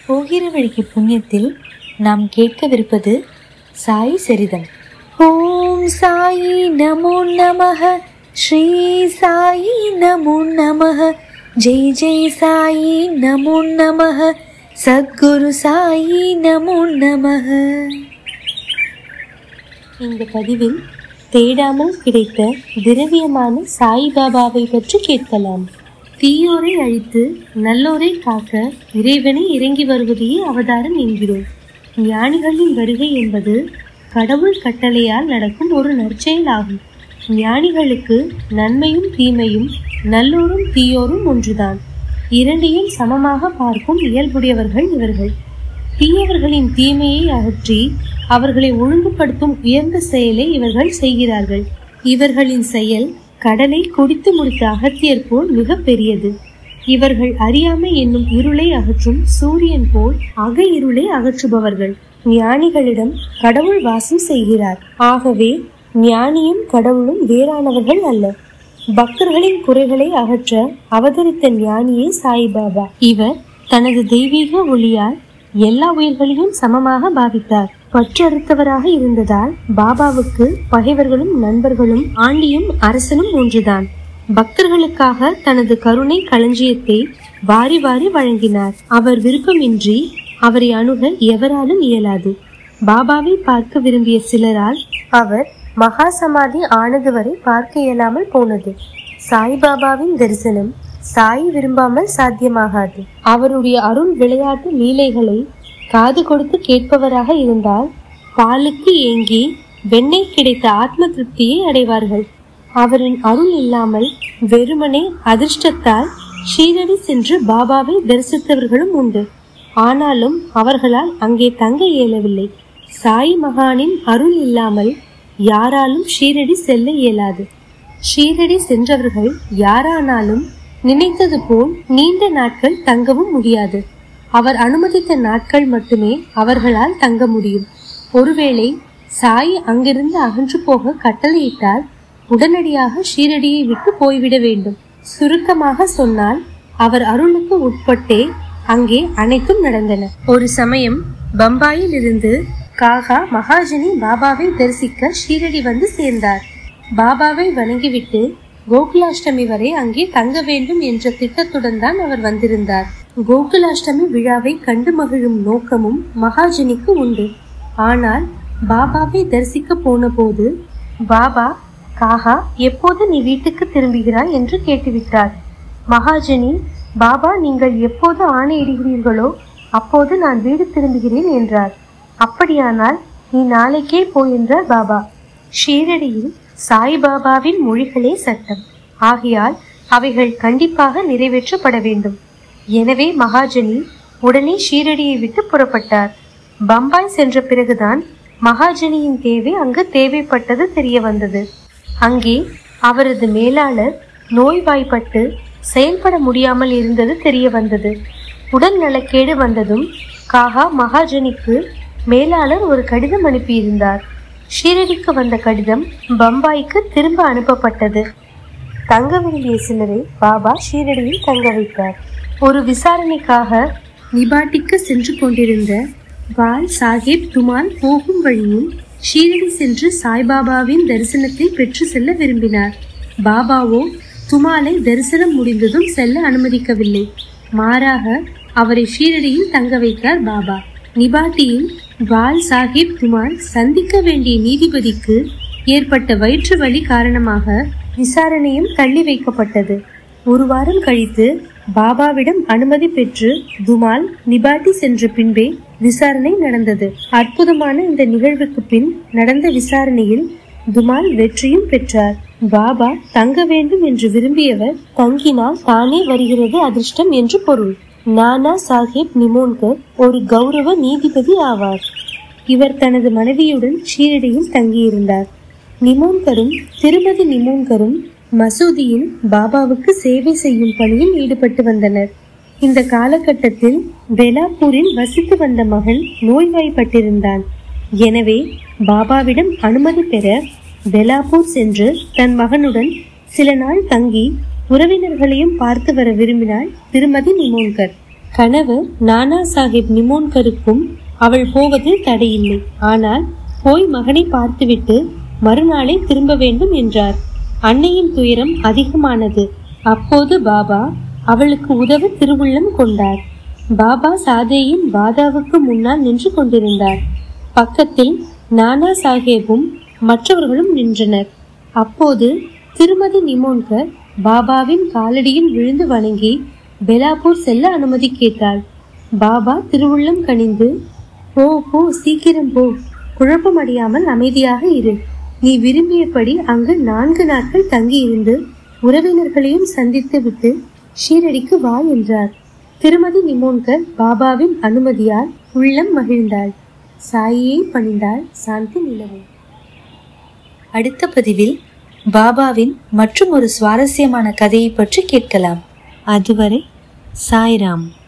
போகிற வழிக்கு புண்ணியத்தில் நாம் கேட்கவிருப்பது சாய் சரிதம் ஓம் சாயி நமோ நமः ஸ்ரீ சாயி நமோ நமः ஜெய் ஜெய் சாயி நமோ நமः சத்குரு சாயி நமோ நமः இந்த பதிவில் தேடாமல் கிடைத்த திரவியமான சாய்பாபாவை பற்றி கேட்கலாம் தீயோரை அழித்து நல்லோரை காக்க இறைவனை இறங்கி வருவதையே அவதாரம் என்கிறோம் ஞானிகளின் வருகை என்பது கடவுள் கட்டளையால் நடக்கும் ஒரு நற்செயல் ஆகும் ஞானிகளுக்கு நன்மையும் தீமையும் நல்லோரும் தீயோரும் ஒன்றுதான் இரண்டையும் சமமாக பார்க்கும் இயல்புடையவர்கள் இவர்கள் தீயவர்களின் தீமையை அகற்றி அவர்களை ஒழுங்குபடுத்தும் உயர்ந்த செயலை இவர்கள் செய்கிறார்கள் இவர்களின் செயல் கடலை குடித்து முடித்த அகத்தியர் போல் மிக பெரியது இவர்கள் அறியாமை என்னும் இருளை அகற்றும் சூரியன் போல் அக இருளை அகற்றுபவர்கள் ஞானிகளிடம் கடவுள் வாசம் செய்கிறார் ஆகவே ஞானியும் கடவுளும் வேறானவர்கள் அல்ல பக்தர்களின் குறைகளை அகற்ற அவதரித்த ஞானியே சாய்பாபா இவர் தனது தெய்வீக ஒளியால் எல்லா உயிர்களையும் சமமாக பாவித்தார் பற்றறுத்தவராக இருந்ததால் பாபாவுக்கு பகைவர்களும் நண்பர்களும் ஆண்டியும் அரசனும் ஒன்றுதான் பக்தர்களுக்காக தனது கருணை களஞ்சியத்தை வாரி வாரி வழங்கினார் அவர் விருப்பமின்றி அவரை அணுக எவராலும் இயலாது பாபாவை பார்க்க விரும்பிய சிலரால் அவர் மகா சமாதி ஆனது வரை பார்க்க இயலாமல் போனது சாய்பாபாவின் தரிசனம் சாய் விரும்பாமல் சாத்தியமாகாது அவருடைய அருள் விளையாட்டு லீலைகளை காது கொடுத்து கேட்பவராக இருந்தால் பாலுக்கு ஏங்கி வெண்ணெய் கிடைத்த ஆத்ம திருப்தியை அடைவார்கள் அவரின் அருள் இல்லாமல் வெறுமனே அதிர்ஷ்டத்தால் ஷீரடி சென்று பாபாவை தரிசித்தவர்களும் உண்டு ஆனாலும் அவர்களால் அங்கே தங்க இயலவில்லை சாய் மகானின் அருள் இல்லாமல் யாராலும் ஷீரடி செல்ல இயலாது ஷீரடி சென்றவர்கள் யாரானாலும் நினைத்தது போல் நீண்ட நாட்கள் தங்கவும் முடியாது அவர் அனுமதித்த நாட்கள் மட்டுமே அவர்களால் தங்க முடியும் ஒருவேளை சாய் அங்கிருந்து அகன்று போக கட்டளையிட்டால் உடனடியாக ஷீரடியை விட்டு போய்விட வேண்டும் சுருக்கமாக சொன்னால் அவர் அருளுக்கு உட்பட்டே அங்கே அனைத்தும் நடந்தன ஒரு சமயம் பம்பாயில் இருந்து காகா மகாஜனி பாபாவை தரிசிக்க ஷீரடி வந்து சேர்ந்தார் பாபாவை வணங்கிவிட்டு கோகுலாஷ்டமி வரை அங்கே தங்க வேண்டும் என்ற திட்டத்துடன் தான் அவர் வந்திருந்தார் கோகுலாஷ்டமி விழாவை கண்டு மகிழும் நோக்கமும் மகாஜனிக்கு உண்டு ஆனால் பாபாவை தரிசிக்க போன போது பாபா காகா எப்போது நீ வீட்டுக்கு திரும்புகிறாய் என்று கேட்டுவிட்டார் மகாஜனி பாபா நீங்கள் எப்போது ஆணையிடுகிறீர்களோ அப்போது நான் வீடு திரும்புகிறேன் என்றார் அப்படியானால் நீ நாளைக்கே போ என்றார் பாபா ஷீரடியில் சாய்பாபாவின் மொழிகளே சட்டம் ஆகையால் அவைகள் கண்டிப்பாக நிறைவேற்றப்பட வேண்டும் எனவே மகாஜனி உடனே ஷீரடியை விட்டு புறப்பட்டார் பம்பாய் சென்ற பிறகுதான் மகாஜனியின் தேவை அங்கு தேவைப்பட்டது தெரிய வந்தது அங்கே அவரது மேலாளர் நோய்வாய்ப்பட்டு செயல்பட முடியாமல் இருந்தது தெரிய வந்தது உடல் நலக்கேடு வந்ததும் காகா மகாஜனிக்கு மேலாளர் ஒரு கடிதம் அனுப்பியிருந்தார் ஷீரடிக்கு வந்த கடிதம் பம்பாய்க்கு திரும்ப அனுப்பப்பட்டது தங்க வேண்டிய சிலரை பாபா ஷீரடியில் தங்க வைத்தார் ஒரு விசாரணைக்காக நிபாட்டிக்கு சென்று கொண்டிருந்த பால் சாஹிப் துமால் போகும் வழியில் ஷீரடி சென்று சாய்பாபாவின் தரிசனத்தை பெற்று செல்ல விரும்பினார் பாபாவோ துமாலை தரிசனம் முடிந்ததும் செல்ல அனுமதிக்கவில்லை மாறாக அவரை ஷீரடியில் தங்க வைத்தார் பாபா நிபாட்டியில் பால் சாஹிப் துமால் சந்திக்க வேண்டிய நீதிபதிக்கு ஏற்பட்ட வயிற்று வலி காரணமாக விசாரணையும் தள்ளி வைக்கப்பட்டது ஒரு வாரம் கழித்து பாபாவிடம் அனுமதி பெற்று துமால் நிபாட்டி சென்ற பின்பே விசாரணை நடந்தது அற்புதமான இந்த நிகழ்வுக்கு பின் நடந்த விசாரணையில் துமால் வெற்றியும் பெற்றார் பாபா தங்க வேண்டும் என்று விரும்பியவர் தங்கினால் தானே வருகிறது அதிர்ஷ்டம் என்று பொருள் நானா சாஹிப் நிமோன்கர் ஒரு கௌரவ நீதிபதி ஆவார் இவர் தனது மனைவியுடன் ஷீரடியில் தங்கியிருந்தார் நிமோன்கரும் திருமதி நிமோன்கரும் மசூதியில் பாபாவுக்கு சேவை செய்யும் பணியில் ஈடுபட்டு வந்தனர் இந்த காலகட்டத்தில் பெலாப்பூரில் வசித்து வந்த மகன் நோய்வாய்ப்பட்டிருந்தான் எனவே பாபாவிடம் அனுமதி பெற பெலாப்பூர் சென்று தன் மகனுடன் சில நாள் தங்கி உறவினர்களையும் பார்த்து வர விரும்பினாள் திருமதி நிமோன்கர் கணவர் நானா சாஹிப் நிமோன்கருக்கும் அவள் போவதில் தடையில்லை ஆனால் போய் மகனை பார்த்துவிட்டு மறுநாளே திரும்ப வேண்டும் என்றார் அன்னையின் துயரம் அதிகமானது அப்போது பாபா அவளுக்கு உதவ திருவுள்ளம் கொண்டார் பாபா சாதேயின் வாதாவுக்கு முன்னால் நின்று கொண்டிருந்தார் பக்கத்தில் நானா சாஹேபும் மற்றவர்களும் நின்றனர் அப்போது திருமதி நிமோன்கர் பாபாவின் காலடியில் விழுந்து வணங்கி பெலாப்பூர் செல்ல அனுமதி கேட்டாள் பாபா திருவுள்ளம் கனிந்து போ போ சீக்கிரம் போ குழப்பமடையாமல் அமைதியாக இரு நீ விரும்பியபடி அங்கு நான்கு நாட்கள் தங்கியிருந்து உறவினர்களையும் சந்தித்து விட்டு ஷீரடிக்கு வா என்றார் திருமதி நிமோன்கர் பாபாவின் அனுமதியால் உள்ளம் மகிழ்ந்தாள் சாயியை பணிந்தாள் சாந்தி நிலவும் அடுத்த பதிவில் பாபாவின் மற்றும் ஒரு சுவாரஸ்யமான கதையை பற்றி கேட்கலாம் அதுவரை சாய்ராம்